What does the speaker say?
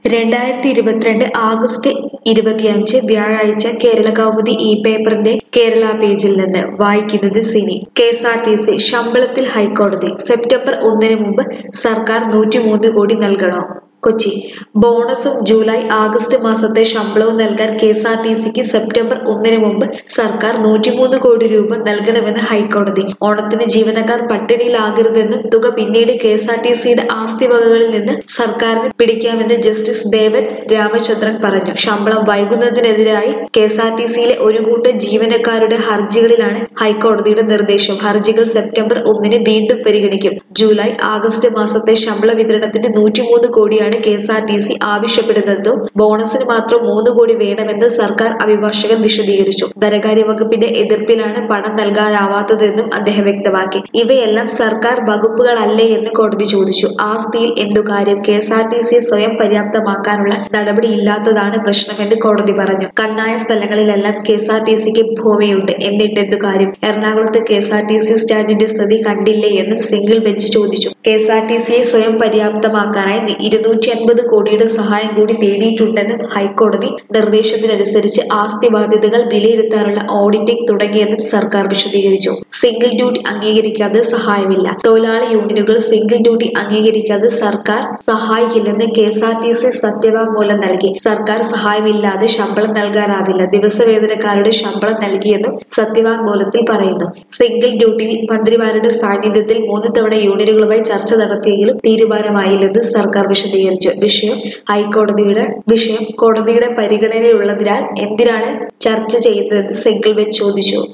രണ്ടായിരത്തി ഇരുപത്തിരണ്ട് ആഗസ്റ്റ് ഇരുപത്തിയഞ്ച് വ്യാഴാഴ്ച കേരള കൗമുദി ഈ പേപ്പറിന്റെ കേരള പേജിൽ നിന്ന് വായിക്കുന്നത് Sini K S R T C ശമ്പളത്തിൽ ഹൈക്കോടതി സെപ്റ്റംബർ ഒന്നിന് മുമ്പ് സർക്കാർ നൂറ്റിമൂന്ന് കോടി നൽകണോ കൊച്ചി ബോണസും ജൂലൈ ആഗസ്റ്റ് മാസത്തെ ശമ്പളവും നൽകാൻ കെ എസ് ആർ ടി സിക്ക് സെപ്റ്റംബർ ഒന്നിന് മുമ്പ് സർക്കാർ നൂറ്റിമൂന്ന് കോടി രൂപ നൽകണമെന്ന് ഹൈക്കോടതി ഓണത്തിന് ജീവനക്കാർ പട്ടിണിയിലാകരുതെന്നും തുക പിന്നീട് കെ എസ് ആർ ടി സിയുടെ ആസ്തി വകകളിൽ നിന്ന് സർക്കാരിന് പിടിക്കാമെന്ന് ജസ്റ്റിസ് ദേവൻ രാമചന്ദ്രൻ പറഞ്ഞു ശമ്പളം വൈകുന്നതിനെതിരായി കെ എസ് ആർ ടി സിയിലെ ഒരു കൂട്ടം ജീവനക്കാരുടെ ഹർജികളിലാണ് ഹൈക്കോടതിയുടെ നിർദ്ദേശം ഹർജികൾ സെപ്റ്റംബർ ഒന്നിന് വീണ്ടും പരിഗണിക്കും ജൂലൈ ആഗസ്റ്റ് മാസത്തെ ശമ്പള വിതരണത്തിന് നൂറ്റിമൂന്ന് കോടിയാണ് K S R T C ആവശ്യപ്പെടുന്നതെന്നും ബോണസിന് മാത്രം മൂന്ന് കോടി വേണമെന്ന് സർക്കാർ അഭിഭാഷകൻ വിശദീകരിച്ചു ധനകാര്യ വകുപ്പിന്റെ എതിർപ്പിലാണ് പണം നൽകാനാവാത്തതെന്നും അദ്ദേഹം വ്യക്തമാക്കി ഇവയെല്ലാം സർക്കാർ വകുപ്പുകളല്ലേ എന്ന് കോടതി ചോദിച്ചു ആസ്തിയിൽ എന്തു കാര്യം കെ എസ് ആർ ടി സിയെ സ്വയം പര്യാപ്തമാക്കാനുള്ള നടപടിയില്ലാത്തതാണ് പ്രശ്നമെന്ന് കോടതി പറഞ്ഞു കണ്ണായ സ്ഥലങ്ങളിലെല്ലാം കെ എസ് ആർ ടി സിക്ക് ഭൂമിയുണ്ട് എന്നിട്ട് എന്തു കാര്യം എറണാകുളത്ത് K S R T C സ്റ്റാൻഡിന്റെ സ്ഥിതി കണ്ടില്ലേ എന്നും സിംഗിൾ ബെഞ്ച് ചോദിച്ചു കെ എസ് ആർ ടി സിയെ സ്വയം പര്യാപ്തമാക്കാനായി ഇരുന്നൂറ്റി അൻപത് കോടിയുടെ സഹായം കൂടി തേടിയിട്ടുണ്ടെന്നും ഹൈക്കോടതി നിർദ്ദേശത്തിനനുസരിച്ച് ആസ്തി ബാധ്യതകൾ വിലയിരുത്താനുള്ള ഓഡിറ്റിംഗ് തുടങ്ങിയെന്നും സർക്കാർ വിശദീകരിച്ചു സിംഗിൾ ഡ്യൂട്ടി അംഗീകരിക്കാതെ സഹായമില്ല തൊഴിലാളി യൂണിയനുകൾ സിംഗിൾ ഡ്യൂട്ടി അംഗീകരിക്കാതെ സർക്കാർ സഹായിക്കില്ലെന്ന് K S R T C സത്യവാങ്മൂലം നൽകി സർക്കാർ സഹായമില്ലാതെ ശമ്പളം നൽകാനാവില്ല ദിവസവേതനക്കാരുടെ ശമ്പളം നൽകിയെന്നും സത്യവാങ്മൂലത്തിൽ പറയുന്നു സിംഗിൾ ഡ്യൂട്ടിയിൽ മന്ത്രിമാരുടെ സാന്നിധ്യത്തിൽ മൂന്ന് തവണ യൂണിയനുകളുമായി ചർച്ച നടത്തിയെങ്കിലും തീരുമാനമായില്ലെന്ന് സർക്കാർ വിശദീകരിച്ചു വിഷയം ഹൈക്കോടതിയുടെ വിഷയം കോടതിയുടെ പരിഗണനയിലുള്ളതിനാൽ എന്തിനാണ് ചർച്ച ചെയ്യുന്നതെന്ന് സിംഗിൾ ബെഞ്ച് ചോദിച്ചു